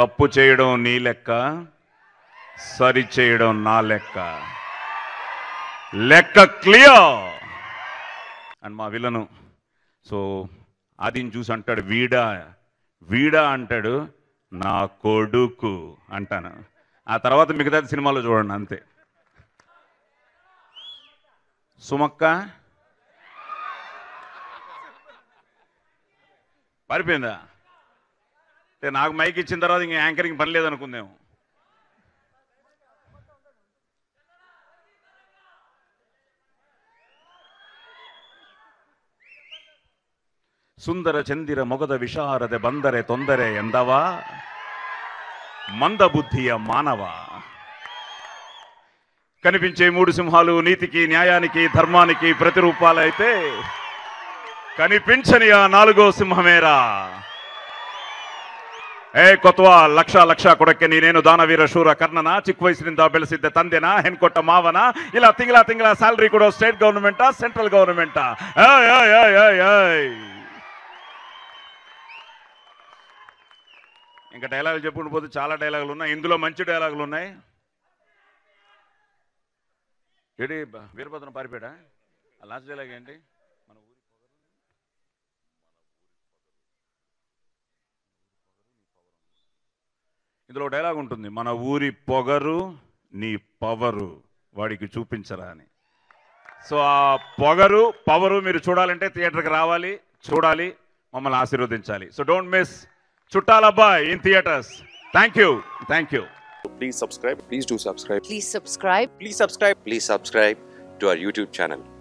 తప్పు చేయడం నీ లెక్క సరి చేయడం నా లెక్క లెక్క క్లియర్ అండ్ మా విలను సో ఆదిని చూసి అంటాడు వీడా వీడా అంటాడు నా కొడుకు అంటాను ఆ తర్వాత మిగతా సినిమాలో చూడండి అంతే సుమక్క పారిపోయిందా అంటే నాకు మైక్ ఇచ్చిన తర్వాత ఇంక యాంకరింగ్ పని లేదనుకుందేమో ಸುಂದರ ಚಂದಿರ ಮೊಗದ ವಿಶಾರದೆ ಬಂದರೆ ತೊಂದರೆ ಎಂದವ మంద బుద్ధియ మానవ కనిపించే మూడు సింహాలు నీతికి న్యాయానికి ధర్మానికి ప్రతిరూపాలైతే కనిపించని ఆ నాలుగో సింహమేరా ಏ ಕೊತ್ವ ಲಕ್ಷ ಲಕ್ಷ ಕೊಡಕ್ಕೆ ನೀನೇನು ದಾನವೀರ ಶೂರ ಕರ್ಣನ ಚಿಕ್ಕ ವಯಸ್ಸಿನಿಂದ ಬೆಳೆಸಿದ್ದೆ ತಂದೆನ ಹೆಣ್ಕೊಟ್ಟ ಮಾವನ ಇಲ್ಲ ತಿಂಗಳ ತಿಂಗಳ ಸ್ಯಾಲ್ರಿ ಕೊಡೋ ಸ್ಟೇಟ್ ಗೌರ್ಮೆಂಟಾ ಸೆಂಟ್ರಲ್ ಗೌರ್ಮೆಂಟಾ ಏಯ್ ಏಯ್ ಏಯ್ ಏಯ್ ಏಯ್ ఇంకా డైలాగులు చెప్పుకుంటూ పోతే చాలా డైలాగులు ఉన్నాయి ఇందులో మంచి డైలాగులు ఉన్నాయి ఏడి బ- వీరభద్రం పారిపోయాడా ఆ లాస్ట్ డైలాగ్ ఏంటి మన ఊరి పొగరు ఇందులో డైలాగ్ ఉంటుంది మన ఊరి పొగరు నీ పవరు వాడికి చూపించరా అని సో ఆ పొగరు పవరు మీరు చూడాలంటే థియేటర్కి రావాలి చూడాలి మమ్మల్ని ఆశీర్వదించాలి so don't miss Chuttalabbayi in theatres thank you thank you Please subscribe. Please do subscribe. Please subscribe. Please subscribe. Please subscribe to our YouTube channel.